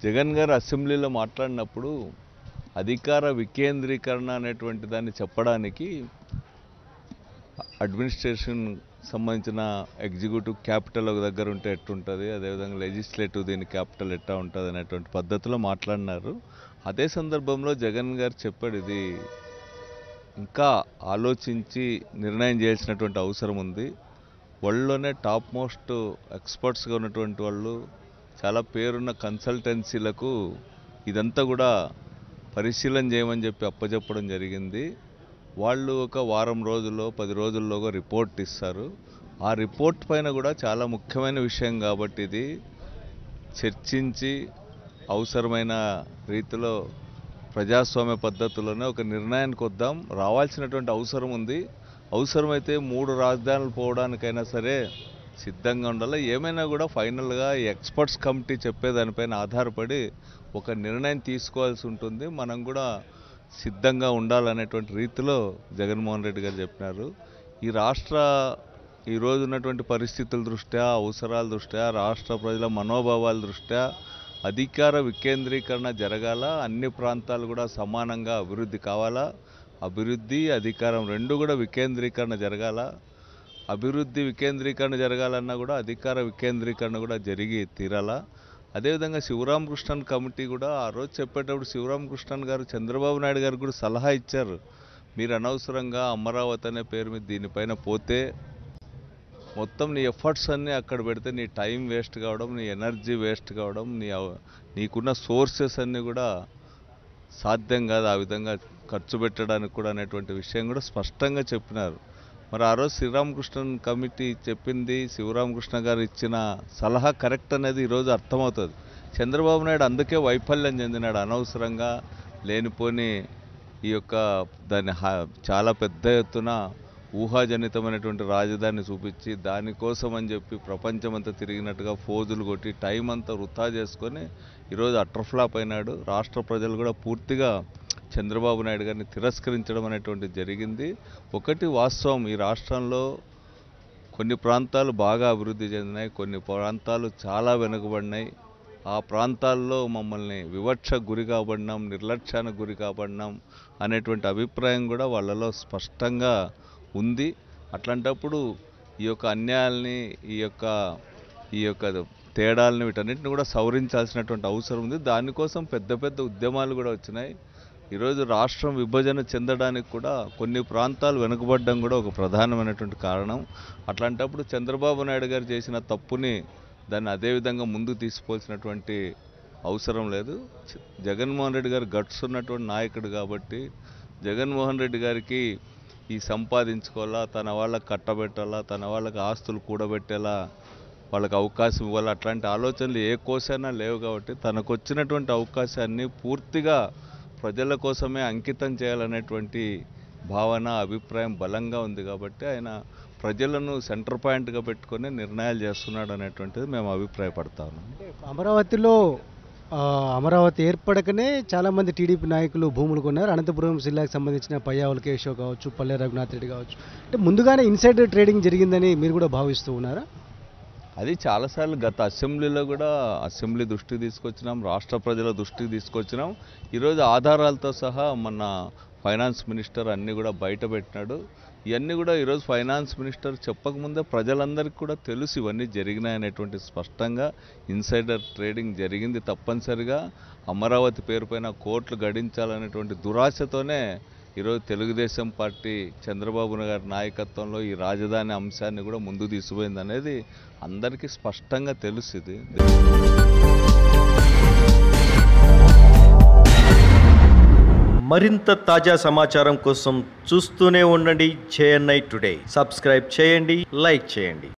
జగన్ గారు అసెంబ్లీలో మాట్లాడినప్పుడు అధికార వికేంద్రీకరణ అనేటువంటి దాన్ని చెప్పడానికి అడ్మినిస్ట్రేషన్ సంబంధించిన ఎగ్జిక్యూటివ్ క్యాపిటల్ ఒక దగ్గర ఉంటే ఎట్టుంటుంది అదేవిధంగా లెజిస్లేటివ్ దీని క్యాపిటల్ ఎట్టా ఉంటుంది అనేటువంటి పద్ధతిలో మాట్లాడినారు అదే సందర్భంలో జగన్ గారు చెప్పాడు ఇది ఇంకా ఆలోచించి నిర్ణయం చేయాల్సినటువంటి అవసరం ఉంది వరల్డ్లోనే టాప్ మోస్ట్ ఎక్స్పర్ట్స్గా ఉన్నటువంటి వాళ్ళు చాలా పేరున్న కన్సల్టెన్సీలకు ఇదంతా కూడా పరిశీలన చేయమని చెప్పి అప్పచెప్పడం జరిగింది వాళ్ళు ఒక వారం రోజుల్లో పది రోజుల్లో ఒక రిపోర్ట్ ఇస్తారు ఆ రిపోర్ట్ పైన కూడా చాలా ముఖ్యమైన విషయం కాబట్టి ఇది చర్చించి అవసరమైన రీతిలో ప్రజాస్వామ్య పద్ధతిలోనే ఒక నిర్ణయానికి వద్దాం రావాల్సినటువంటి అవసరం ఉంది అవసరమైతే మూడు రాజధానులు పోవడానికైనా సరే సిద్ధంగా ఉండాలి ఏమైనా కూడా ఫైనల్గా ఈ ఎక్స్పర్ట్స్ కమిటీ చెప్పేదానిపైన ఆధారపడి ఒక నిర్ణయం తీసుకోవాల్సి ఉంటుంది మనం కూడా సిద్ధంగా ఉండాలనేటువంటి రీతిలో జగన్మోహన్ రెడ్డి గారు చెప్పినారు ఈ రాష్ట్ర ఈ రోజు ఉన్నటువంటి పరిస్థితుల దృష్ట్యా అవసరాల దృష్ట్యా రాష్ట్ర ప్రజల మనోభావాల దృష్ట్యా అధికార వికేంద్రీకరణ జరగాల అన్ని ప్రాంతాలు కూడా సమానంగా అభివృద్ధి కావాలా అభివృద్ధి అధికారం రెండు కూడా వికేంద్రీకరణ జరగాల అభివృద్ధి వికేంద్రీకరణ జరగాలన్నా కూడా అధికార వికేంద్రీకరణ కూడా జరిగి తీరాలా అదేవిధంగా శివరామకృష్ణన్ కమిటీ కూడా ఆ రోజు చెప్పేటప్పుడు శివరామకృష్ణన్ గారు చంద్రబాబు నాయుడు గారు కూడా సలహా ఇచ్చారు మీరు అనవసరంగా అమరావతి అనే పేరు మీద దీనిపైన పోతే మొత్తం నీ ఎఫర్ట్స్ అన్నీ అక్కడ పెడితే నీ టైం వేస్ట్ కావడం నీ ఎనర్జీ వేస్ట్ కావడం నీ అవ- నీకున్న సోర్సెస్ అన్నీ కూడా సాధ్యం కాదు ఆ విధంగా ఖర్చు పెట్టడానికి కూడా అనేటువంటి విషయం కూడా స్పష్టంగా చెప్పినారు మరి ఆ రోజు శ్రీరామకృష్ణన్ కమిటీ చెప్పింది శివరామకృష్ణ గారు ఇచ్చిన సలహా కరెక్ట్ అనేది ఈరోజు అర్థమవుతుంది చంద్రబాబు నాయుడు అందుకే వైఫల్యం చెందినాడు అనవసరంగా లేనిపోని ఈ యొక్క దాన్ని హా- చాలా పెద్ద ఎత్తున ఊహాజనితమైనటువంటి రాజధాని చూపించి దానికోసం అని చెప్పి ప్రపంచమంతా తిరిగినట్టుగా ఫోజులు కొట్టి టైం అంతా వృధా చేసుకొని ఈరోజు అట్రఫ్లాప్ అయినాడు రాష్ట్ర ప్రజలు కూడా పూర్తిగా చంద్రబాబు నాయుడు గారిని తిరస్కరించడం అనేటువంటిది జరిగింది ఒకటి వాస్తవం ఈ రాష్ట్రంలో కొన్ని ప్రాంతాలు బాగా అభివృద్ధి చెందినాయి కొన్ని ప్రాంతాలు చాలా వెనుకబడినాయి ఆ ప్రాంతాల్లో మమ్మల్ని వివక్ష గురి కాబడినాం నిర్లక్ష్యానికి గురి కాబడినాం అనేటువంటి అభిప్రాయం కూడా వాళ్ళలో స్పష్టంగా ఉంది అట్లాంటప్పుడు ఈ యొక్క అన్యాయాల్ని ఈ యొక్క ఈ యొక్క తేడాలని వీటన్నిటిని కూడా సవరించాల్సినటువంటి అవసరం ఉంది దానికోసం పెద్ద పెద్ద ఉద్యమాలు కూడా వచ్చినాయి ఈరోజు రాష్ట్రం విభజన చెందడానికి కూడా కొన్ని ప్రాంతాలు వెనుకబడడం కూడా ఒక ప్రధానమైనటువంటి కారణం అట్లాంటప్పుడు చంద్రబాబు నాయుడు గారు చేసిన తప్పుని దాన్ని అదేవిధంగా ముందుకు తీసుకోవాల్సినటువంటి అవసరం లేదు చ- జగన్మోహన్ రెడ్డి గారు గట్స్ ఉన్నటువంటి నాయకుడు కాబట్టి జగన్మోహన్ రెడ్డి గారికి ఈ సంపాదించుకోవాలా తన వాళ్ళకి కట్టబెట్టాలా తన వాళ్ళకి ఆస్తులు కూడబెట్టేలా వాళ్ళకి అవకాశం ఇవ్వాలి అట్లాంటి ఆలోచనలు ఏ కోసైనా లేవు కాబట్టి తనకు వచ్చినటువంటి అవకాశాన్ని పూర్తిగా ప్రజల కోసమే అంకితం చేయాలనేటువంటి భావన అభిప్రాయం బలంగా ఉంది కాబట్టి ఆయన ప్రజలను సెంటర్ పాయింట్గా పెట్టుకొని నిర్ణయాలు చేస్తున్నాడు అనేటువంటిది మేము అభిప్రాయపడతా ఉన్నాం అంటే అమరావతిలో ఆ, అమరావతి ఏర్పడకనే చాలామంది టీడీపీ నాయకులు భూములు కొన్నారు అనంతపురం జిల్లాకు సంబంధించిన పయ్యావుల కేశవ్ కావచ్చు పల్లె రఘునాథ్ రెడ్డి కావచ్చు అంటే ముందుగానే ఇన్సైడర్ ట్రేడింగ్ జరిగిందని మీరు కూడా భావిస్తూ ఉన్నారా అది చాలాసార్లు గత అసెంబ్లీలో కూడా అసెంబ్లీ దృష్టికి తీసుకొచ్చినాం రాష్ట్ర ప్రజల దృష్టికి తీసుకొచ్చినాం ఈరోజు ఆధారాలతో సహా మన ఫైనాన్స్ మినిస్టర్ అన్నీ కూడా బయట పెట్టినాడు ఇవన్నీ కూడా ఈరోజు ఫైనాన్స్ మినిస్టర్ చెప్పకముందే ప్రజలందరికీ కూడా తెలుసు ఇవన్నీ జరిగినాయనేటువంటి స్పష్టంగా ఇన్సైడర్ ట్రేడింగ్ జరిగింది తప్పనిసరిగా అమరావతి పేరుపైన కోట్లు గడించాలనేటువంటి దురాశతోనే ఈరోజు తెలుగుదేశం పార్టీ చంద్రబాబు గారి నాయకత్వంలో ఈ రాజధాని అంశాన్ని కూడా ముందుకు తీసుకుపోయింది అనేది అందరికీ స్పష్టంగా తెలుసు ఇది మరింత తాజా సమాచారం కోసం చూస్తూనే ఉండండి జేఎన్ఐ టుడే సబ్స్క్రైబ్ చేయండి లైక్ చేయండి